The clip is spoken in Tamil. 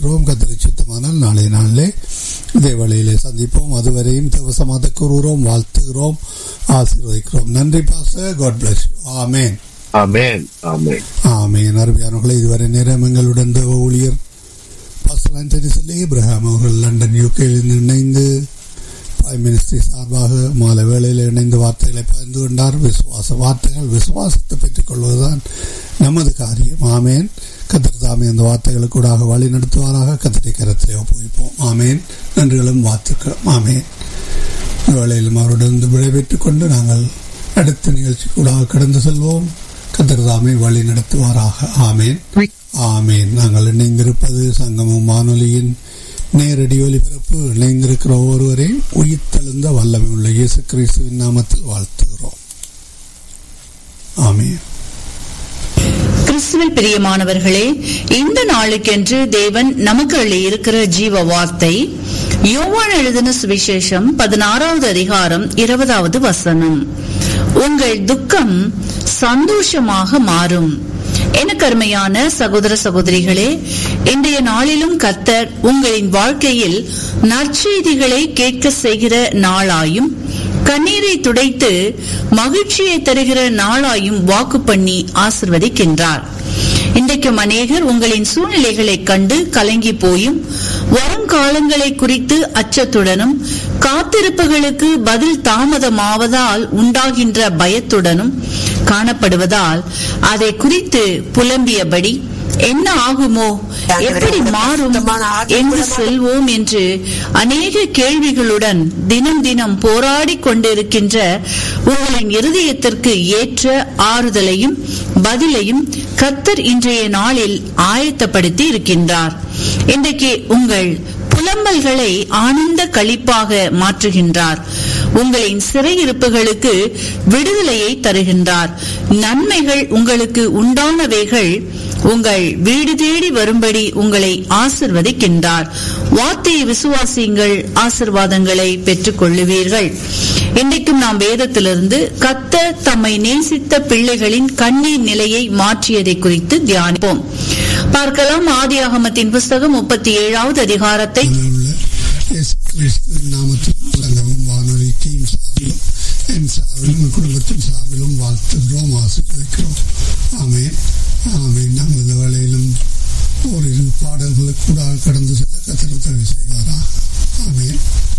இருக்கிறோம் கத்திரை சுத்தமானால் நாளை நாளிலே இதே வழியிலே சந்திப்போம் அதுவரையும் தவசமாக கூறுகிறோம் வாழ்த்துகிறோம் ஆசீர்வதிக்கிறோம் நன்றி பாச காட் பிளஸ் ஆமேன் ஆமென் ஆமென் ஆமேன் அருமையானவர்களே இதுவரை நேரம் எங்களுடன் தேவ ஊழியர் பாஸ்டர் ஆண்டனி சொல்லி இப்ராஹிம் அவர்கள் லண்டன் யூகேயில் இணைந்து பிரைம் மினிஸ்டர் சார்பாக மாலை வேளையில் இணைந்து வார்த்தைகளை பகிர்ந்து கொண்டார் விசுவாச வார்த்தைகள் விசுவாசத்தை பெற்றுக் கொள்வதுதான் நமது காரியம் ஆமேன் கத்திர தாமே அந்த வார்த்தைகளை கூட வழி நடத்துவாராக கத்திரை கரத்திலே ஒப்புவிப்போம் ஆமேன் நன்றிகளும் வாழ்த்துக்களும் ஆமேன் இந்த வேளையிலும் அவருடன் விடைபெற்றுக் கொண்டு நாங்கள் அடுத்த நிகழ்ச்சி கூட கடந்து செல்வோம் கத்திரதாமை வழி நடத்துவாராக ஆமேன் ஆமேன் நாங்கள் இணைந்திருப்பது சங்கமம் வானொலியின் நேரடி ஒலிபரப்பு இணைந்திருக்கிற ஒருவரையும் உயிர்த்தெழுந்த வல்லமை உள்ள இயேசு கிறிஸ்துவின் நாமத்தில் வாழ்த்துகிறோம் ஆமேன் கிறிஸ்துவில் பிரியமானவர்களே இந்த நாளுக்கென்று தேவன் நமக்கு இருக்கிற ஜீவ வார்த்தை யோவான் எழுதின சுவிசேஷம் பதினாறாவது அதிகாரம் இருபதாவது வசனம் உங்கள் துக்கம் சந்தோஷமாக மாறும் எனக்கு அருமையான சகோதர சகோதரிகளே இன்றைய நாளிலும் கத்தர் உங்களின் வாழ்க்கையில் நற்செய்திகளை கேட்க செய்கிற நாளாயும் கண்ணீரை துடைத்து மகிழ்ச்சியை தருகிற நாளாயும் வாக்கு பண்ணி ஆசிர்வதிக்கின்றார் இன்றைக்கும் அநேகர் உங்களின் சூழ்நிலைகளை கண்டு கலங்கி போயும் வருங்காலங்களை குறித்து அச்சத்துடனும் காத்திருப்புகளுக்கு பதில் தாமதமாவதால் உண்டாகின்ற பயத்துடனும் காணப்படுவதால் அதை குறித்து புலம்பியபடி என்ன ஆகுமோ எப்படி மாறும் எங்கு செல்வோம் என்று அநேக கேள்விகளுடன் தினம் தினம் போராடி கொண்டிருக்கின்ற உங்களின் இருதயத்திற்கு ஏற்ற ஆறுதலையும் பதிலையும் கத்தர் இன்றைய நாளில் ஆயத்தப்படுத்தி இருக்கின்றார் இன்றைக்கு உங்கள் புலம்பல்களை ஆனந்த கழிப்பாக மாற்றுகின்றார் உங்களின் சிறையிருப்புகளுக்கு விடுதலையை தருகின்றார் நன்மைகள் உங்களுக்கு உண்டானவைகள் உங்கள் வீடு தேடி வரும்படி உங்களை ஆசிர்வதிக்கின்றார் வார்த்தையை விசுவாசியுங்கள் ஆசிர்வாதங்களை பெற்றுக் கொள்ளுவீர்கள் இன்றைக்கும் நாம் வேதத்திலிருந்து கத்த தம்மை நேசித்த பிள்ளைகளின் கண்ணீர் நிலையை மாற்றியதை குறித்து தியானிப்போம் பார்க்கலாம் ஆதியாகமத்தின் புஸ்தகம் முப்பத்தி ஏழாவது அதிகாரத்தை உள்ள இயேசு கிறிஸ்துவின் நாமத்திலும் சங்கமம் வானொலி டீம் சார்பிலும் என் சார்பிலும் என் குடும்பத்தின் சார்பிலும் வாழ்த்துகிறோம் ஆசீர்வதிக்கிறோம் ஆமேன் ஆமேன் நாங்கள் இந்த வேளையிலும் ஓரிரு பாடல்களுக்கு கூட கடந்து செல்ல கத்திர உதவி செய்வாரா ஆமேன்